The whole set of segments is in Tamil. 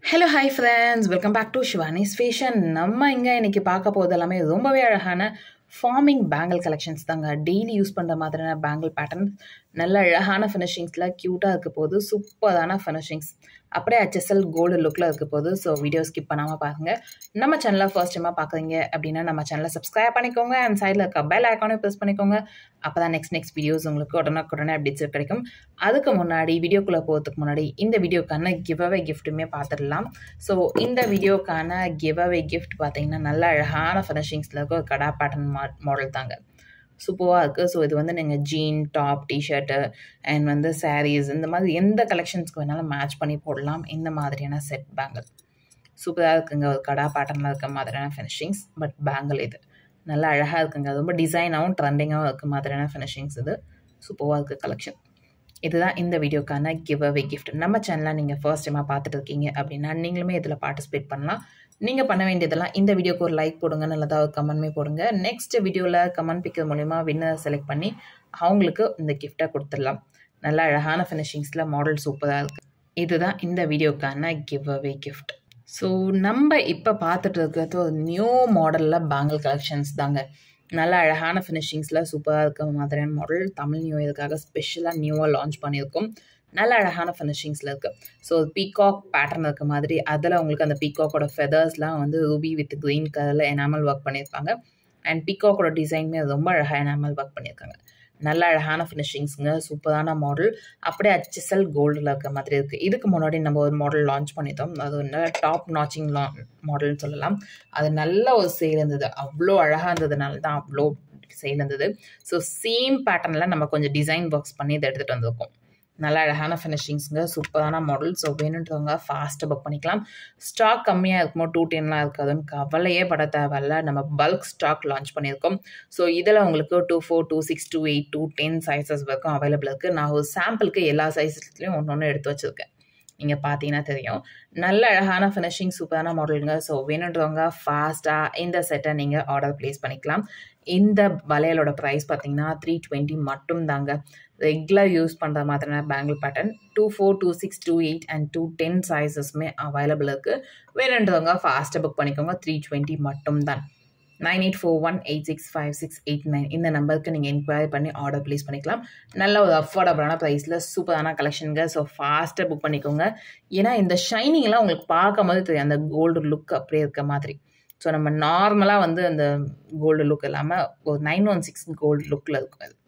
hello hi friends welcome back to Shivani's fashion நம்ம இங்கே இன்னைக்கு பார்க்க போகிறது எல்லாமே ரொம்பவே அழகான ஃபார்மிங் பேங்கிள் கலெக்ஷன்ஸ் தாங்க டெய்லி யூஸ் பண்ணுற மாதிரியான பேங்கிள் பேட்டர்ன் நல்ல அழகான ஃபினிஷிங்ஸில் க்யூட்டாக இருக்க போது சூப்பரான ஃபினிஷிங்ஸ் அப்படியே ஹெச்எஸ்எல் கோல்டு லுக்கில் இருக்க போது ஸோ வீடியோ ஸ்கிப் பண்ணாமல் பாருங்கள் நம்ம சேனலை ஃபர்ஸ்ட் டைமாக பார்க்குறீங்க அப்படின்னா நம்ம சேனலை சப்ஸ்கிரைப் பண்ணிக்கோங்க அண்ட் சைடில் இருக்க பெல் ஐக்கானே ப்ரெஸ் பண்ணிக்கோங்க அப்போ தான் நெக்ஸ்ட் நெக்ஸ்ட் வீடியோஸ் உங்களுக்கு உடனுக்குடனே அப்டேட்ஸ் கிடைக்கும் அதுக்கு முன்னாடி வீடியோக்குள்ளே போகிறதுக்கு முன்னாடி இந்த வீடியோக்கான கிவ் அவே கிஃப்ட்டுமே பார்த்துடலாம் ஸோ இந்த வீடியோக்கான கிவ் அவே கிஃப்ட் பார்த்தீங்கன்னா நல்ல அழகான ஃபினிஷிங்ஸில் இருக்க ஒரு கடா பேட்டர்ன் மா மாடல் தாங்க சூப்பராக இருக்குது ஸோ இது வந்து நீங்கள் ஜீன் டாப் டிஷர்ட்டு அண்ட் வந்து சாரீஸ் இந்த மாதிரி எந்த கலெக்ஷன்ஸ்க்கு வேணாலும் மேட்ச் பண்ணி போடலாம் இந்த மாதிரியான செட் பேங்கிள் சூப்பராக இருக்குங்க ஒரு கடா பேட்டர்னில் இருக்க மாதிரியான ஃபினிஷிங்ஸ் பட் பேங்கிள் இது நல்லா அழகாக இருக்குங்க ரொம்ப டிசைனாகவும் ட்ரெண்டிங்காகவும் இருக்க மாதிரியான ஃபினிஷிங்ஸ் இது சூப்பராக இருக்குது கலெக்ஷன் இதுதான் இந்த வீடியோக்கான கிவ் அவே கிஃப்ட் நம்ம சேனலில் நீங்கள் ஃபர்ஸ்ட் டைமாக பார்த்துட்டு இருக்கீங்க அப்படின்னா நீங்களுமே இதில் பார்ட்டிசிபேட் பண்ணலாம் நீங்கள் பண்ண வேண்டியதெல்லாம் இந்த வீடியோக்கு ஒரு லைக் போடுங்க நல்லதாக ஒரு கமெண்ட்மே போடுங்க நெக்ஸ்ட் வீடியோவில் கமெண்ட் பிக்கிறது மூலிமா வின்னர் செலக்ட் பண்ணி அவங்களுக்கு இந்த கிஃப்ட்டை கொடுத்துடலாம் நல்ல அழகான ஃபினிஷிங்ஸில் மாடல் சூப்பராக இருக்குது இதுதான் இந்த வீடியோக்கான கிவ் அவே கிஃப்ட் ஸோ நம்ம இப்போ பார்த்துட்டு இருக்கிறது ஒரு நியூ மாடலில் பேங்கிள் கலெக்ஷன்ஸ் தாங்க நல்ல அழகான ஃபினிஷிங்ஸில் சூப்பராக இருக்க மாதிரியான மாடல் தமிழ் நியூ இயர்க்காக ஸ்பெஷலாக நியூவாக லான்ச் பண்ணியிருக்கோம் நல்ல அழகான ஃபினிஷிங்ஸில் இருக்குது ஸோ பீகாக் பேட்டர்ன் இருக்க மாதிரி அதில் உங்களுக்கு அந்த பீகாக்கோட ஃபெதர்ஸ்லாம் வந்து ரூபி வித் க்ரீன் கலரில் எனாமல் ஒர்க் பண்ணியிருக்காங்க அண்ட் பீகாக்கோட டிசைனுமே ரொம்ப அழகாக எனாமல் ஒர்க் பண்ணியிருக்காங்க நல்ல அழகான ஃபினிஷிங்ஸுங்க சூப்பரான மாடல் அப்படியே ஹெச்எஸ்எல் கோல்டில் இருக்க மாதிரி இருக்குது இதுக்கு முன்னாடி நம்ம ஒரு மாடல் லான்ச் பண்ணிட்டோம் அது வந்து டாப் நாச்சிங் லா மாடல்னு சொல்லலாம் அது நல்ல ஒரு சேல் இருந்தது அவ்வளோ அழகாக இருந்ததுனால தான் அவ்வளோ சேல் இருந்தது ஸோ சேம் பேட்டர்னில் நம்ம கொஞ்சம் டிசைன் ஒர்க்ஸ் பண்ணி இதை எடுத்துகிட்டு வந்திருக்கோம் நல்ல அழகான ஃபினிஷிங்ஸுங்க சூப்பரான மாடல் ஸோ வேணுன்றவங்க ஃபாஸ்ட்டாக புக் பண்ணிக்கலாம் ஸ்டாக் கம்மியாக இருக்குமோ டூ டென்லாம் இருக்காதுன்னு கவலையே பட தேவையில்ல நம்ம பல்க் ஸ்டாக் லான்ச் பண்ணியிருக்கோம் ஸோ இதில் உங்களுக்கு two four two six two eight two ten sizes வரைக்கும் அவைலபிள் இருக்குது நான் ஒரு சாம்பிளுக்கு எல்லா சைஸஸ்லையும் ஒன்று ஒன்று எடுத்து வச்சுருக்கேன் நீங்கள் பார்த்தீங்கன்னா தெரியும் நல்ல அழகான ஃபினிஷிங் சூப்பரான மாடலுங்க ஸோ வேணுன்றவங்க ஃபாஸ்ட்டாக இந்த செட்டை நீங்கள் ஆர்டர் ப்ளேஸ் பண்ணிக்கலாம் இந்த வளையலோட ப்ரைஸ் பார்த்தீங்கன்னா த்ரீ டுவெண்ட்டி மட்டும் தாங்க ரெகுலர் யூஸ் பண்ணுற மாதிரியான bangle pattern two four two six two eight and two ten சைஸஸ்மே அவைலபிள் இருக்குது வேணுன்றவங்க ஃபாஸ்ட்டாக புக் பண்ணிக்கோங்க த்ரீ டுவெண்ட்டி மட்டும் தான் nine eight four one eight six five six eight nine இந்த நம்பருக்கு நீங்கள் என்கொயரி பண்ணி ஆர்டர் ப்ளேஸ் பண்ணிக்கலாம் நல்ல ஒரு அஃபோர்டபுளான ப்ரைஸில் சூப்பரான கலெக்ஷனுங்க ஸோ ஃபாஸ்ட்டாக புக் பண்ணிக்கோங்க ஏன்னா இந்த ஷைனிங்லாம் உங்களுக்கு பார்க்கும் போது தெரியும் அந்த கோல்டு லுக் அப்படியே இருக்க மாதிரி ஸோ நம்ம நார்மலாக வந்து அந்த கோல்டு லுக் இல்லாமல் ஒரு நைன் ஒன் சிக்ஸ் கோல்டு லுக்கில் இருக்கும் அது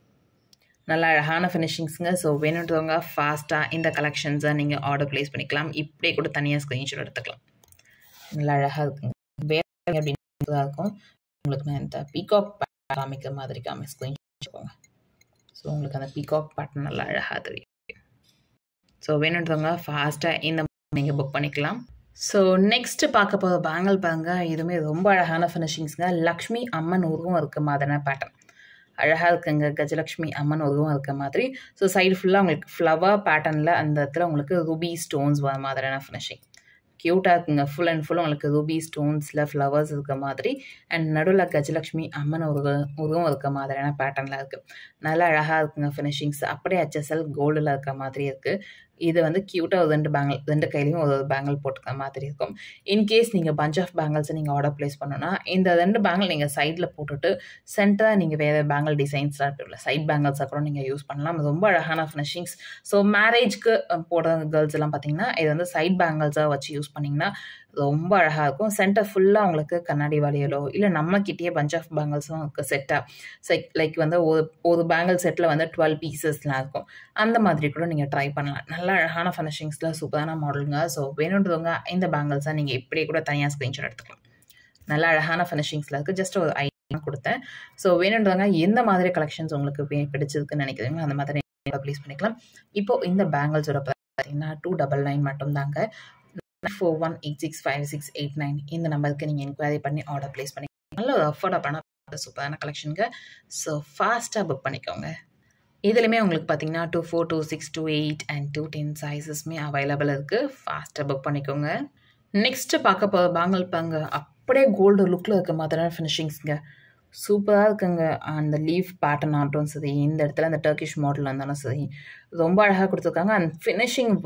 நல்ல அழகான ஃபினிஷிங்ஸுங்க ஸோ வேணுன்றவங்க ஃபாஸ்ட்டாக இந்த கலெக்ஷன்ஸை நீங்கள் ஆர்டர் ப்ளேஸ் பண்ணிக்கலாம் இப்படியே கூட தனியாக ஸ்க்ரீன்ஷாட் எடுத்துக்கலாம் நல்லா அழகாக இருக்குங்க வேறு அப்படின்னு இருக்கும் உங்களுக்கு நான் இந்த பீகாக் காமிக்கிற மாதிரி காமி ஸ்க்ரீன்ஷாட் வச்சுக்கோங்க ஸோ உங்களுக்கு அந்த பீகாக் பேட்டர்ன் நல்லா அழகாக தெரியும் ஸோ வேணுன்றவங்க ஃபாஸ்ட்டாக இந்த நீங்கள் புக் பண்ணிக்கலாம் ஸோ நெக்ஸ்ட் பார்க்க போகிற பேங்கல் பாருங்க இதுவுமே ரொம்ப அழகான ஃபினிஷிங்ஸுங்க லக்ஷ்மி அம்மன் உருவம் இருக்க மாதிரியான பேட்டர்ன் அழகாக இருக்குங்க கஜலக்ஷ்மி அம்மன் உருவம் இருக்க மாதிரி ஸோ சைடு ஃபுல்லாக உங்களுக்கு ஃப்ளவர் பேட்டர்னில் அந்த இடத்துல உங்களுக்கு ரூபி ஸ்டோன்ஸ் வர மாதிரியான ஃபினிஷிங் க்யூட்டாக இருக்குங்க ஃபுல் அண்ட் ஃபுல் உங்களுக்கு ரூபி ஸ்டோன்ஸில் ஃப்ளவர்ஸ் இருக்க மாதிரி அண்ட் நடுவில் கஜலக்ஷ்மி அம்மன் உருவ உருவம் இருக்க மாதிரியான பேட்டர்னில் இருக்குது நல்லா அழகாக இருக்குங்க ஃபினிஷிங்ஸ் அப்படியே ஹெச்எஸ்எல் கோல்டில் இருக்க மாதிரி இருக்குது இது வந்து க்யூட்டாக ஒரு ரெண்டு பேங்கிள் ரெண்டு கையிலையும் ஒரு ஒரு பேங்கிள் போட்டுக்கிற மாதிரி இருக்கும் இன்கேஸ் நீங்கள் பஞ்ச் ஆஃப் பேங்கிள்ஸை நீங்கள் ஆர்டர் ப்ளேஸ் பண்ணோன்னா இந்த ரெண்டு பேங்கிள் நீங்கள் சைடில் போட்டுட்டு சென்டராக நீங்கள் வேறு பேங்கிள் டிசைன்ஸ்லாம் இருக்குல்ல சைட் பேங்கிள்ஸாக கூட நீங்கள் யூஸ் பண்ணலாம் ரொம்ப அழகான ஃபினிஷிங்ஸ் ஸோ மேரேஜ்க்கு போடுற கேர்ள்ஸ் எல்லாம் பார்த்தீங்கன்னா இது வந்து சைட் பேங்கிள்ஸாக வச்சு யூஸ் பண்ணிங்கன்னா ரொம்ப அழகாக இருக்கும் சென்டர் ஃபுல்லாக உங்களுக்கு கண்ணாடி வளையலோ இல்லை நம்மக்கிட்டேயே பஞ்ச் ஆஃப் பேங்கிள்ஸும் இருக்குது செட்டாக செக் லைக் வந்து ஒரு ஒரு பேங்கிள் செட்டில் வந்து டுவெல் பீசஸ்லாம் இருக்கும் அந்த மாதிரி கூட நீங்கள் ட்ரை பண்ணலாம் நல்ல அழகான ஃபினிஷிங்ஸில் சூப்பரான மாடலுங்க ஸோ வேணுன்றவங்க இந்த பேங்கிள்ஸை நீங்கள் இப்படியே கூட தனியாக ஸ்க்ரீன்ஷாட் எடுத்துக்கலாம் நல்ல அழகான ஃபினிஷிங்ஸில் இருக்குது ஜஸ்ட் ஒரு ஐடியா கொடுத்தேன் ஸோ வேணுன்றவங்க எந்த மாதிரி கலெக்ஷன்ஸ் உங்களுக்கு பிடிச்சிருக்குன்னு நினைக்கிறீங்களோ அந்த மாதிரி ப்ளீஸ் பண்ணிக்கலாம் இப்போது இந்த பேங்கிள்ஸோட பார்த்தீங்கன்னா டூ டபுள் நைன் மட்டும் தாங்க four one eight six five six eight nine இந்த நம்பருக்கு நீங்கள் என்கொயரி பண்ணி ஆர்டர் ப்ளேஸ் பண்ணி நல்ல ஒரு அஃபோர்டபுளான சூப்பரான கலெக்ஷனுங்க ஸோ ஃபாஸ்ட்டாக புக் பண்ணிக்கோங்க இதுலையுமே உங்களுக்கு பார்த்தீங்கன்னா two four two six two eight and two ten சைஸஸ்மே அவைலபிள் இருக்குது ஃபாஸ்ட்டாக புக் பண்ணிக்கோங்க நெக்ஸ்ட்டு பார்க்க போகிற பேங்கல் பாங்க அப்படியே கோல்டு லுக்கில் இருக்க மாதிரியான ஃபினிஷிங்ஸுங்க சூப்பராக இருக்குங்க அந்த லீஃப் பேட்டர்ன் ஆகட்டும் சரி இந்த இடத்துல அந்த டர்க்கிஷ் மாடல் இருந்தாலும் சரி ரொம்ப அழகாக கொடுத்துருக்காங்க அண்ட் ஃபினிஷிங் ஒர்க்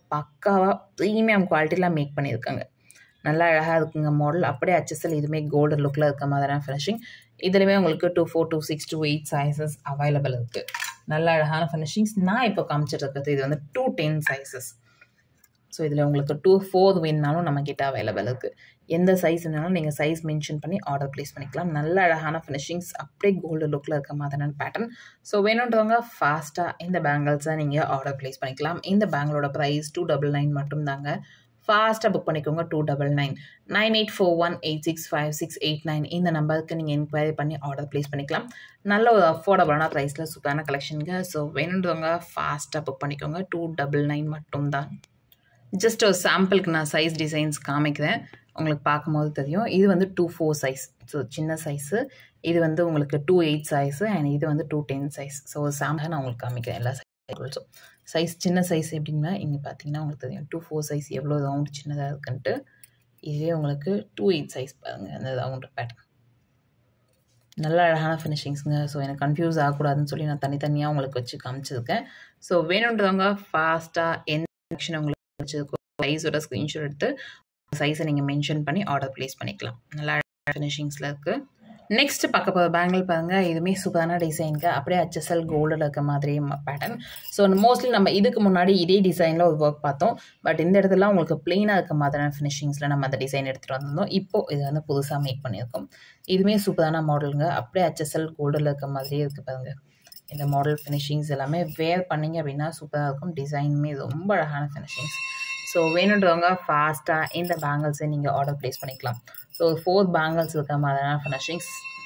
பக்காவாக ப்ரீமியம் குவாலிட்டியில் மேக் பண்ணியிருக்காங்க நல்லா அழகாக இருக்குங்க மாடல் அப்படியே அச்சசல் இதுவுமே கோல்டன் லுக்கில் இருக்க மாதிரியான ஃபினிஷிங் இதுலேயுமே உங்களுக்கு two four two six two eight sizes available இருக்குது நல்ல அழகான ஃபினிஷிங்ஸ் நான் இப்போ காமிச்சிட்டு இருக்கிறது இது வந்து டூ டென் சைஸஸ் ஸோ இதில் உங்களுக்கு டூ ஃபோர் வேணுனாலும் நம்மக்கிட்ட அவைலபிள் இருக்குது எந்த சைஸ் வேணாலும் நீங்கள் சைஸ் மென்ஷன் பண்ணி ஆர்டர் ப்ளேஸ் பண்ணிக்கலாம் நல்ல அழகான ஃபினிஷிங்ஸ் அப்படியே கோல்டு லுக்கில் இருக்க மாதிரியான பேட்டர்ன் ஸோ வேணுன்றவங்க ஃபாஸ்ட்டாக இந்த பேங்கிள்ஸை நீங்கள் ஆர்டர் ப்ளேஸ் பண்ணிக்கலாம் இந்த பேங்கிளோட ப்ரைஸ் டூ டபுள் நைன் மட்டும் தாங்க ஃபாஸ்ட்டாக புக் பண்ணிக்கோங்க two double nine nine eight four one eight six five six eight nine இந்த நம்பருக்கு நீங்கள் என்கொயரி பண்ணி ஆர்டர் ப்ளேஸ் பண்ணிக்கலாம் நல்ல ஒரு அஃபோர்டபுளான ப்ரைஸில் சூப்பரான கலெக்ஷனுங்க ஸோ வேணுன்றவங்க ஃபாஸ்ட்டாக புக் பண்ணிக்கோங்க டூ டபுள் நைன் மட்டும் தான் ஜஸ்ட் ஒரு சாம்பிளுக்கு நான் சைஸ் டிசைன்ஸ் காமிக்கிறேன் உங்களுக்கு பார்க்கும்போது தெரியும் இது வந்து டூ ஃபோர் சைஸ் ஸோ சின்ன சைஸு இது வந்து உங்களுக்கு டூ எயிட் சைஸு அண்ட் இது வந்து two ten size so sample நான் உங்களுக்கு காமிக்கிறேன் எல்லா சைஸும் சைஸ் சின்ன சைஸ் எப்படின்னா இங்கே பார்த்தீங்கன்னா உங்களுக்கு தெரியும் டூ ஃபோர் சைஸ் எவ்வளோ ரவுண்ட் சின்னதாக இருக்குன்ட்டு இதுவே உங்களுக்கு டூ எயிட் சைஸ் பாருங்கள் அந்த ரவுண்ட் பேட்டர்ன் நல்ல அழகான ஃபினிஷிங்ஸுங்க ஸோ எனக்கு கன்ஃபியூஸ் ஆகக்கூடாதுன்னு சொல்லி நான் தனித்தனியாக உங்களுக்கு வச்சு காமிச்சிருக்கேன் ஸோ வேணுன்றவங்க ஃபாஸ்ட்டாக எந்த செக்ஷன் உங்களுக்கு வச்சுருக்கோ சைஸோட ஸ்க்ரீன்ஷாட் எடுத்து சைஸை நீங்கள் மென்ஷன் பண்ணி ஆர்டர் ப்ளேஸ் பண்ணிக்கலாம் நல்லா ஃபினிஷிங்ஸில் இருக்குது நெக்ஸ்ட் பார்க்க போகிற பேங்கிள் பாருங்கள் இதுவுமே சூப்பரான டிசைனுக்கு அப்படியே ஹெச்எஸ்எல் கோல்டில் இருக்க மாதிரி பேட்டர்ன் ஸோ மோஸ்ட்லி நம்ம இதுக்கு முன்னாடி இதே டிசைனில் ஒரு ஒர்க் பார்த்தோம் பட் இந்த இடத்துல உங்களுக்கு பிளெயினாக இருக்க மாதிரியான ஃபினிஷிங்ஸில் நம்ம அந்த டிசைன் எடுத்துகிட்டு வந்திருந்தோம் இப்போ இது வந்து புதுசாக மேக் பண்ணியிருக்கோம் இதுவுமே சூப்பரான மாடலுங்க அப்படியே ஹெச்எஸ்எல் கோல்டில் இருக்க மாதிரியே இருக்குது பாருங்கள் இந்த மாடல் ஃபினிஷிங்ஸ் எல்லாமே வேர் பண்ணிங்க அப்படின்னா சூப்பராக இருக்கும் டிசைனுமே ரொம்ப அழகான ஃபினிஷிங்ஸ் ஸோ வேணுன்றவங்க ஃபாஸ்ட்டாக இந்த பேங்கிள்ஸை நீங்கள் ஆர்டர் ப்ளேஸ் பண்ணிக்கலாம் ஸோ ஃபோர் பேங்கிள்ஸ் இருக்க மாதிரியான ஃபினிஷிங்ஸ்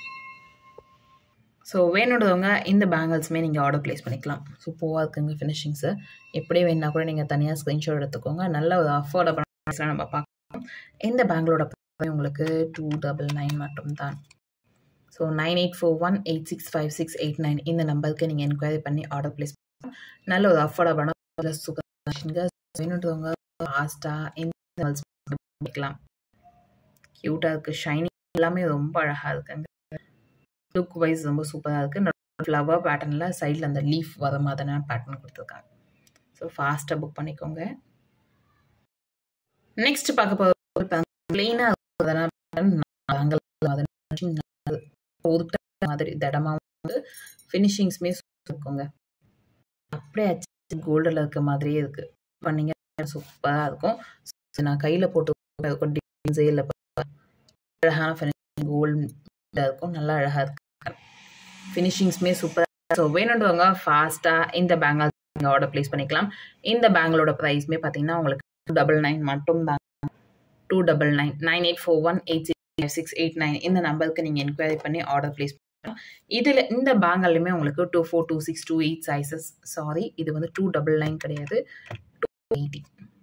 ஸோ வேணுன்றவங்க இந்த பேங்கிள்ஸுமே நீங்கள் ஆர்டர் ப்ளேஸ் பண்ணிக்கலாம் சூப்பராக இருக்குங்க ஃபினிஷிங்ஸு எப்படி வேணா கூட நீங்கள் தனியாக ஸ்க்ரீன்ஷாட் எடுத்துக்கோங்க நல்ல ஒரு அஃபோர்டபுள் நம்ம பார்க்கலாம் இந்த பேங்கிளோட உங்களுக்கு டூ டபுள் நைன் மட்டும் தான் so nine eight four one eight six five six eight nine இந்த நம்பருக்கு நீங்கள் என்கொயரி பண்ணி ஆர்டர் ப்ளேஸ் பண்ணலாம் நல்ல ஒரு அஃபோர்டபுளான சூப்பர் வேணுன்றவங்க ஃபாஸ்ட்டாக இந்த பண்ணிக்கலாம் க்யூட்டாக இருக்குது ஷைனிங் எல்லாமே ரொம்ப அழகாக இருக்குங்க லுக் வைஸ் ரொம்ப சூப்பராக இருக்குது ஃப்ளவர் பேட்டர்னில் சைடில் அந்த லீஃப் வர மாதிரியான பேட்டர்ன் கொடுத்துருக்காங்க ஸோ ஃபாஸ்ட்டாக புக் பண்ணிக்கோங்க நெக்ஸ்ட் பார்க்க போகிற பிளெயினாக ஒதுக்கிட்ட மாதிரி திடமா வந்து ஃபினிஷிங்ஸுமே இருக்குங்க அப்படியே கோல்டில் இருக்க மாதிரியே இருக்குது பண்ணீங்க சூப்பராக இருக்கும் நான் கையில் போட்டு டிசைன்ஸே இல்லை அழகான ஃபினிஷிங் கோல்டாக இருக்கும் நல்லா அழகாக இருக்கு ஃபினிஷிங்ஸுமே சூப்பராக ஸோ வேணுன்றவங்க ஃபாஸ்ட்டாக இந்த பேங்கிள் நீங்கள் ஆர்டர் ப்ளேஸ் பண்ணிக்கலாம் இந்த பேங்கிளோட ப்ரைஸ்மே பார்த்தீங்கன்னா உங்களுக்கு டூ டபுள் நைன் மட்டும் தான் two double nine nine eight four one eight six six eight nine இந்த நம்பருக்கு நீங்கள் என்கொயரி பண்ணி ஆர்டர் ப்ளேஸ் பண்ணலாம் இதில் இந்த பேங்கல்லையுமே உங்களுக்கு two four two six two eight sizes sorry இது வந்து டூ டபுள் நைன் கிடையாது டூ எயிட்டி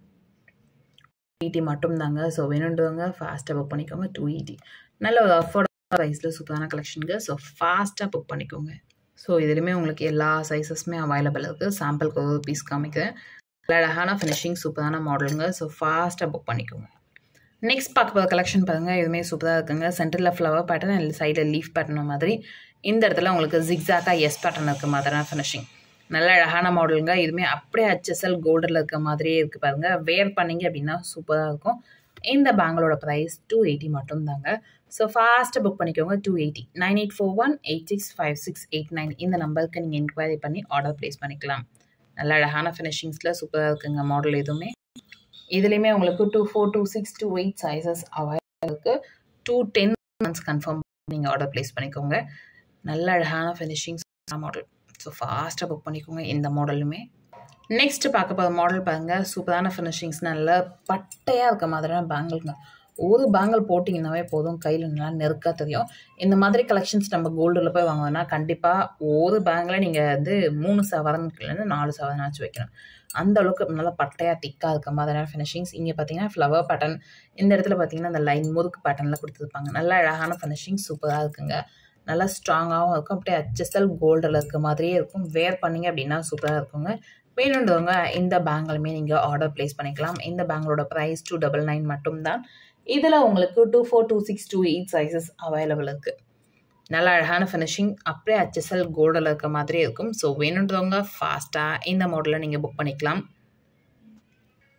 எயிட்டி மட்டும் தாங்க ஸோ வேணுன்றவங்க ஃபாஸ்ட்டாக புக் பண்ணிக்கோங்க டூ எயிட்டி நல்ல ஒரு அஃபோர்டபுள் ப்ரைஸில் சூப்பரான கலெக்ஷனுங்க ஸோ ஃபாஸ்ட்டாக புக் பண்ணிக்கோங்க ஸோ இதுலேயுமே உங்களுக்கு எல்லா சைஸஸுமே அவைலபிள் இருக்குது சாம்பிளுக்கு ஒரு பீஸ் காமிக்கிறேன் நல்ல அழகான ஃபினிஷிங் சூப்பரான மாடலுங்க ஸோ ஃபாஸ்ட்டாக புக் பண்ணிக்கோங்க நெக்ஸ்ட் பார்க்க போகிற கலெக்ஷன் பாருங்கள் இதுவுமே சூப்பராக இருக்குங்க சென்டரில் ஃப்ளவர் பேட்டர்ன் இல்லை சைடில் லீஃப் பேட்டர்ன் மாதிரி இந்த இடத்துல உங்களுக்கு ஜிக்ஸாக்காக எஸ் பேட்டர்ன் இருக்க மாதிரியான ஃபினிஷிங் நல்ல அழகான மாடலுங்க இதுவுமே அப்படியே ஹெச்எஸ்எல் கோல்டில் இருக்க மாதிரியே இருக்குது பாருங்கள் வேர் பண்ணிங்க அப்படின்னா சூப்பராக இருக்கும் இந்த பேங்களோட ப்ரைஸ் டூ எயிட்டி மட்டும் தாங்க ஸோ ஃபாஸ்ட்டாக புக் பண்ணிக்கோங்க two eighty nine eight four one eight six five six eight nine இந்த நம்பருக்கு நீங்கள் என்கொயரி பண்ணி ஆர்டர் ப்ளேஸ் பண்ணிக்கலாம் நல்ல அழகான ஃபினிஷிங்ஸில் சூப்பராக இருக்குங்க மாடல் எதுவுமே இதுலேயுமே உங்களுக்கு two four two six two eight sizes available இருக்குது டூ டென் மந்த்ஸ் கன்ஃபார்ம் நீங்கள் ஆர்டர் ப்ளேஸ் பண்ணிக்கோங்க நல்ல அழகான ஃபினிஷிங்ஸ் மாடல் ஸோ ஃபாஸ்ட்டாக புக் பண்ணிக்கோங்க இந்த மாடலுமே நெக்ஸ்ட் பார்க்க போகிற மாடல் பாருங்கள் சூப்பரான ஃபினிஷிங்ஸ் நல்ல பட்டையாக இருக்க மாதிரியான பேங்கிள்ங்க ஒரு பேங்கிள் போட்டிங்கன்னாவே போதும் கையில் நல்லா நெருக்காக தெரியும் இந்த மாதிரி கலெக்ஷன்ஸ் நம்ம கோல்டில் போய் வாங்கினோம்னா கண்டிப்பாக ஒரு பேங்கில் நீங்கள் வந்து மூணு சவரன்லேருந்து நாலு சவரனாச்சும் வைக்கணும் அந்த அளவுக்கு நல்லா பட்டையாக திக்காக இருக்க மாதிரியான ஃபினிஷிங்ஸ் இங்கே பார்த்தீங்கன்னா ஃப்ளவர் பேட்டர்ன் இந்த இடத்துல பார்த்தீங்கன்னா அந்த லைன் முறுக்கு பேட்டர்னில் கொடுத்துருப்பாங்க நல்ல அழகான ஃபினிஷிங் சூப்பராக இருக்குங்க நல்லா ஸ்ட்ராங்காகவும் இருக்கும் அப்படியே அச்சஸ்டல் கோல்டில் இருக்க மாதிரியே இருக்கும் வேர் பண்ணிங்க அப்படின்னா சூப்பராக இருக்குங்க வேணுன்றவங்க இந்த பேங்கிலுமே நீங்கள் ஆர்டர் ப்ளேஸ் பண்ணிக்கலாம் இந்த பேங்களோட ப்ரைஸ் டூ டபுள் நைன் மட்டும்தான் இதில் உங்களுக்கு two four two six two eight sizes available இருக்குது நல்ல அழகான ஃபினிஷிங் அப்படியே ஹெச்எஸ்எல் கோல்டில் இருக்க மாதிரி இருக்கும் ஸோ வேணுன்றவங்க ஃபாஸ்ட்டாக இந்த மாடலில் நீங்கள் புக் பண்ணிக்கலாம்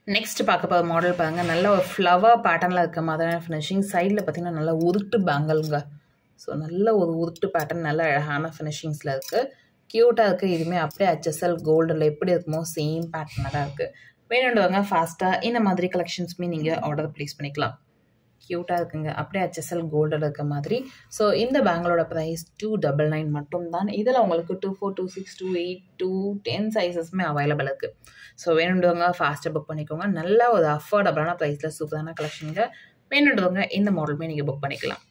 நெக்ஸ்ட் பார்க்க போகிற மாடல் பாருங்க நல்ல ஒரு ஃப்ளவர் பேட்டர்னில் இருக்க மாதிரியான ஃபினிஷிங் சைடில் பார்த்தீங்கன்னா நல்லா உருட்டு பேங்கலுங்க ஸோ நல்ல ஒரு உருட்டு பேட்டர்ன் நல்ல அழகான ஃபினிஷிங்ஸில் இருக்குது க்யூட்டாக இருக்குது இதுவுமே அப்படியே ஹெச்எஸ்எல் கோல்டில் எப்படி இருக்குமோ சேம் பேட்டர்னாக தான் இருக்குது வேணுன்றவங்க ஃபாஸ்ட்டாக இந்த மாதிரி கலெக்ஷன்ஸுமே நீங்கள் ஆர்டர் ப்ளேஸ் பண்ணிக்கலாம் க்யூட்டாக இருக்குங்க அப்படியே ஹெச்எஸ்எல் கோல்டில் இருக்க மாதிரி ஸோ இந்த பேங்களோட ப்ரைஸ் டூ டபுள் நைன் மட்டும் தான் இதில் உங்களுக்கு two four two six two eight two ten சைஸஸ்மே அவைலபிள் இருக்குது ஸோ வேணுன்றவங்க ஃபாஸ்ட்டாக புக் பண்ணிக்கோங்க நல்ல ஒரு அஃபோர்டபுளான ப்ரைஸில் சூப்பரான கலெக்ஷனுங்க வேணுன்றவங்க இந்த மாடலுமே நீங்கள் புக் பண்ணிக்கலாம்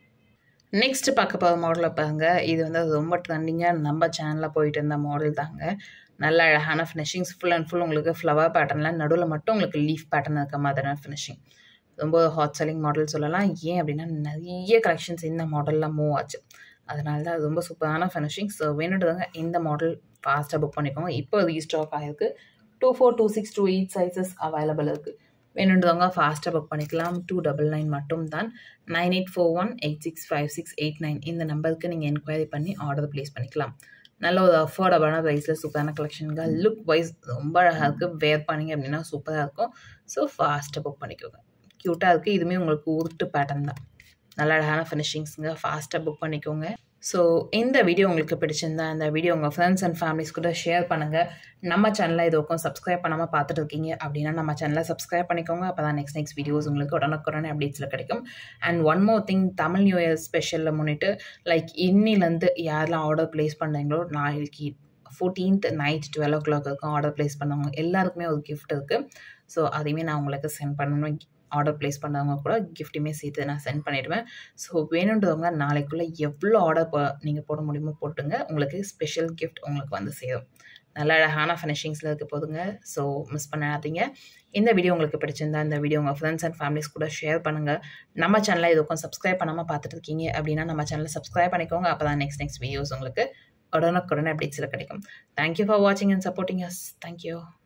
நெக்ஸ்ட் பார்க்க போகிற மாடலை பாருங்க இது வந்து ரொம்ப ட்ரெண்டிங்காக நம்ம சேனலில் போயிட்டு இருந்த மாடல் தாங்க நல்ல அழகான ஃபினிஷிங்ஸ் ஃபுல் அண்ட் ஃபுல் உங்களுக்கு ஃப்ளவர் பேட்டர்னில் நடுவில் மட்டும் உங்களுக்கு லீஃப் பேட்டர்ன் இருக்க மாதிரியான ஃபினிஷிங் ரொம்ப ஹாட் செல்லிங் மாடல் சொல்லலாம் ஏன் அப்படின்னா நிறைய கலெக்ஷன்ஸ் இந்த மாடலில் மூவ் ஆச்சு அதனால தான் அது ரொம்ப சூப்பரான ஃபினிஷிங் ஸோ வேணுன்றவங்க இந்த மாடல் ஃபாஸ்ட்டாக புக் பண்ணிக்கோங்க இப்போ ரீஸ்டாக் ஆகிருக்கு two four two six two eight sizes available இருக்குது வேணுன்றவங்க ஃபாஸ்ட்டாக புக் பண்ணிக்கலாம் டூ டபுள் நைன் மட்டும் தான் nine eight four one eight six five six eight nine இந்த நம்பருக்கு நீங்கள் என்கொயரி பண்ணி ஆர்டர் ப்ளேஸ் பண்ணிக்கலாம் நல்ல ஒரு அஃபோர்டபுளான ப்ரைஸில் சூப்பரான கலெக்ஷனுங்க லுக் வைஸ் ரொம்ப அழகாக இருக்குது வேர் பண்ணிங்க அப்படின்னா சூப்பராக இருக்கும் ஸோ ஃபாஸ்ட்டாக புக் பண்ணிக்கோங்க க்யூட்டாக இருக்குது இதுவுமே உங்களுக்கு உருட்டு பேட்டர்ன் தான் நல்ல அழகான ஃபினிஷிங்ஸுங்க ஃபாஸ்ட்டாக புக் பண்ணிக்கோங்க ஸோ இந்த வீடியோ உங்களுக்கு பிடிச்சிருந்தா இந்த வீடியோ உங்கள் ஃப்ரெண்ட்ஸ் அண்ட் ஃபேமிலிஸ் கூட ஷேர் பண்ணுங்கள் நம்ம சேனலில் இது வரைக்கும் சப்ஸ்கிரைப் பண்ணாமல் பார்த்துட்டு இருக்கீங்க அப்படின்னா நம்ம சேனலை சப்ஸ்கிரைப் பண்ணிக்கோங்க அப்போ தான் நெக்ஸ்ட் நெக்ஸ்ட் வீடியோஸ் உங்களுக்கு உடனுக்குடனே அப்டேட்ஸில் கிடைக்கும் and one more thing Tamil new year ஸ்பெஷலில் முன்னிட்டு லைக் இன்னிலேருந்து யாரெல்லாம் ஆர்டர் ப்ளேஸ் பண்ணுறீங்களோ நாளைக்கு fourteenth night twelve o'clock இருக்கும் ஆர்டர் ப்ளேஸ் பண்ணவங்க எல்லாருக்குமே ஒரு கிஃப்ட் இருக்குது ஸோ அதையுமே நான் உங்களுக்கு சென்ட் பண்ணணும் ஆர்டர் ப்ளேஸ் பண்ணவங்க கூட கிஃப்ட்டுமே சேர்த்து நான் சென்ட் பண்ணிவிடுவேன் ஸோ வேணுன்றவங்க நாளைக்குள்ளே எவ்வளோ ஆர்டர் போ நீங்கள் போட முடியுமோ போட்டுங்க உங்களுக்கு ஸ்பெஷல் கிஃப்ட் உங்களுக்கு வந்து சேரும் நல்ல அழகான ஃபினிஷிங்ஸில் இருக்க போதுங்க ஸோ மிஸ் பண்ணாதீங்க இந்த வீடியோ உங்களுக்கு பிடிச்சிருந்தா இந்த வீடியோ உங்கள் ஃப்ரெண்ட்ஸ் அண்ட் ஃபேமிலிஸ் கூட ஷேர் பண்ணுங்கள் நம்ம சேனலில் இதுக்கும் சப்ஸ்கிரைப் பண்ணாமல் பார்த்துட்டு இருக்கீங்க அப்படின்னா நம்ம சேனலை சப்ஸ்கிரைப் பண்ணிக்கோங்க அப்போ தான் நெக்ஸ்ட் நெக்ஸ்ட் வீடியோஸ் உங்களுக்கு உடனுக்குடனே அப்டேட்ஸில் கிடைக்கும் தேங்க்யூ ஃபார் வாட்சிங் அண்ட் சப்போர்ட்டிங் அஸ் தேங்க்யூ